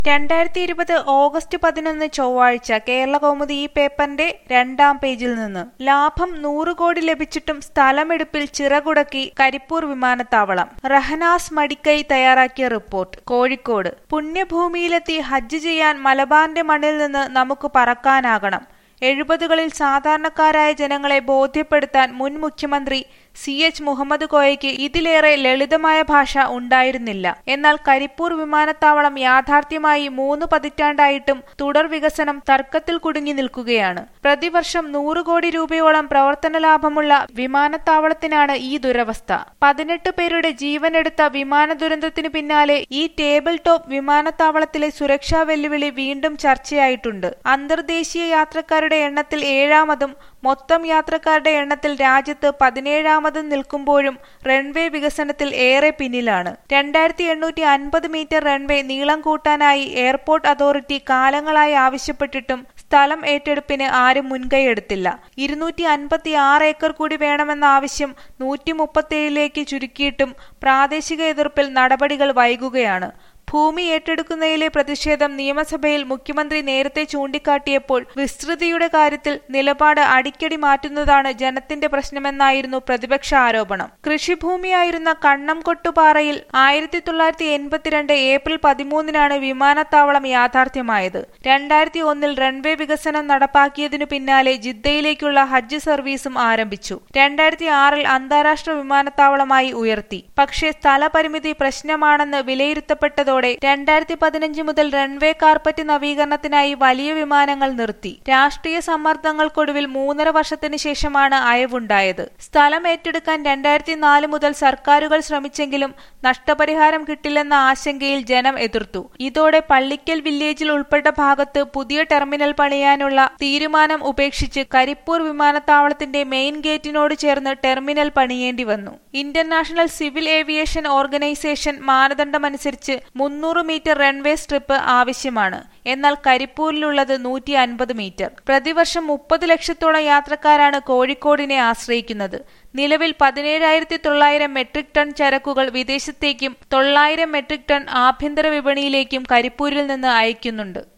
രണ്ടായിരത്തി ഇരുപത് ഓഗസ്റ്റ് പതിനൊന്ന് ചൊവ്വാഴ്ച കേരളകൗമുദി ഈ പേപ്പറിന്റെ രണ്ടാം പേജിൽ നിന്ന് ലാഭം നൂറ് കോടി ലഭിച്ചിട്ടും സ്ഥലമെടുപ്പിൽ ചിറകുടക്കി കരിപ്പൂർ വിമാനത്താവളം റഹനാസ് മടിക്കൈ തയ്യാറാക്കിയ റിപ്പോർട്ട് കോഴിക്കോട് പുണ്യഭൂമിയിലെത്തി ഹജ്ജ് ചെയ്യാൻ മലബാറിന്റെ മണ്ണിൽ നിന്ന് നമുക്ക് പറക്കാനാകണം എഴുപതുകളിൽ സാധാരണക്കാരായ ജനങ്ങളെ ബോധ്യപ്പെടുത്താൻ മുൻ മുഖ്യമന്ത്രി സി എച്ച് മുഹമ്മദ് കോയയ്ക്ക് ഇതിലേറെ ലളിതമായ ഭാഷ ഉണ്ടായിരുന്നില്ല എന്നാൽ കരിപ്പൂർ വിമാനത്താവളം യാഥാർത്ഥ്യമായി മൂന്ന് പതിറ്റാണ്ടായിട്ടും തുടർ വികസനം തർക്കത്തിൽ കുടുങ്ങി നിൽക്കുകയാണ് പ്രതിവർഷം നൂറ് കോടി രൂപയോളം പ്രവർത്തന ലാഭമുള്ള വിമാനത്താവളത്തിനാണ് ഈ ദുരവസ്ഥ പതിനെട്ട് പേരുടെ ജീവനെടുത്ത വിമാന ദുരന്തത്തിനു പിന്നാലെ ഈ ടേബിൾ ടോപ്പ് വിമാനത്താവളത്തിലെ സുരക്ഷാ വെല്ലുവിളി വീണ്ടും ചർച്ചയായിട്ടുണ്ട് അന്തർദേശീയ യാത്രക്കാരുടെ എണ്ണത്തിൽ ഏഴാമതും മൊത്തം യാത്രക്കാരുടെ എണ്ണത്തിൽ രാജ്യത്ത് പതിനേഴാമതും നിൽക്കുമ്പോഴും റൺവേ വികസനത്തിൽ ഏറെ പിന്നിലാണ് രണ്ടായിരത്തി എണ്ണൂറ്റി അൻപത് മീറ്റർ റൺവേ നീളം കൂട്ടാനായി എയർപോർട്ട് അതോറിറ്റി കാലങ്ങളായി ആവശ്യപ്പെട്ടിട്ടും സ്ഥലം ഏറ്റെടുപ്പിന് ആരും മുൻകൈയെടുത്തില്ല ഇരുന്നൂറ്റി അൻപത്തി ആറ് ഏക്കർ കൂടി വേണമെന്ന ആവശ്യം നൂറ്റി മുപ്പത്തിയേഴിലേക്ക് ചുരുക്കിയിട്ടും പ്രാദേശിക എതിർപ്പിൽ നടപടികൾ വൈകുകയാണ് ഭൂമി ഏറ്റെടുക്കുന്നതിലെ പ്രതിഷേധം നിയമസഭയിൽ മുഖ്യമന്ത്രി നേരത്തെ ചൂണ്ടിക്കാട്ടിയപ്പോൾ വിസ്തൃതിയുടെ കാര്യത്തിൽ നിലപാട് അടിക്കടി മാറ്റുന്നതാണ് ജനത്തിന്റെ പ്രശ്നമെന്നായിരുന്നു പ്രതിപക്ഷ ആരോപണം കൃഷിഭൂമിയായിരുന്ന കണ്ണംകൊട്ടുപാറയിൽ ആയിരത്തി തൊള്ളായിരത്തി എൺപത്തിരണ്ട് ഏപ്രിൽ പതിമൂന്നിനാണ് വിമാനത്താവളം യാഥാർത്ഥ്യമായത് രണ്ടായിരത്തി ഒന്നിൽ റൺവേ വികസനം നടപ്പാക്കിയതിനു പിന്നാലെ ജിദ്ദയിലേക്കുള്ള ഹജ്ജ് സർവീസും ആരംഭിച്ചു രണ്ടായിരത്തി ആറിൽ അന്താരാഷ്ട്ര വിമാനത്താവളമായി ഉയർത്തി പക്ഷേ സ്ഥലപരിമിതി പ്രശ്നമാണെന്ന് വിലയിരുത്തപ്പെട്ടതോടെ രണ്ടായിരത്തി പതിനഞ്ച് മുതൽ റൺവേ കാർപ്പറ്റ് നവീകരണത്തിനായി വലിയ വിമാനങ്ങൾ നിർത്തി രാഷ്ട്രീയ സമ്മർദ്ദങ്ങൾക്കൊടുവിൽ മൂന്നര വർഷത്തിന് ശേഷമാണ് അയവുണ്ടായത് സ്ഥലം ഏറ്റെടുക്കാൻ രണ്ടായിരത്തി നാല് മുതൽ സർക്കാരുകൾ ശ്രമിച്ചെങ്കിലും നഷ്ടപരിഹാരം കിട്ടില്ലെന്ന ആശങ്കയിൽ ജനം എതിർത്തു ഇതോടെ പള്ളിക്കൽ വില്ലേജിൽ ഉൾപ്പെട്ട ഭാഗത്ത് പുതിയ ടെർമിനൽ പണിയാനുള്ള തീരുമാനം ഉപേക്ഷിച്ച് കരിപ്പൂർ വിമാനത്താവളത്തിന്റെ മെയിൻ ഗേറ്റിനോട് ചേർന്ന് ടെർമിനൽ പണിയേണ്ടി വന്നു ഇന്റർനാഷണൽ സിവിൽ ഏവിയേഷൻ ഓർഗനൈസേഷൻ മാനദണ്ഡമനുസരിച്ച് മുന്നൂറ് മീറ്റർ റൺവേ സ്ട്രിപ്പ് ആവശ്യമാണ് എന്നാൽ കരിപ്പൂരിലുള്ളത് നൂറ്റി അൻപത് മീറ്റർ പ്രതിവർഷം മുപ്പത് ലക്ഷത്തോളം യാത്രക്കാരാണ് കോഴിക്കോടിനെ ആശ്രയിക്കുന്നത് നിലവിൽ പതിനേഴായിരത്തി തൊള്ളായിരം മെട്രിക് ടൺ ചരക്കുകൾ വിദേശത്തേക്കും തൊള്ളായിരം മെട്രിക് ടൺ ആഭ്യന്തര വിപണിയിലേക്കും കരിപ്പൂരിൽ നിന്ന് അയക്കുന്നുണ്ട്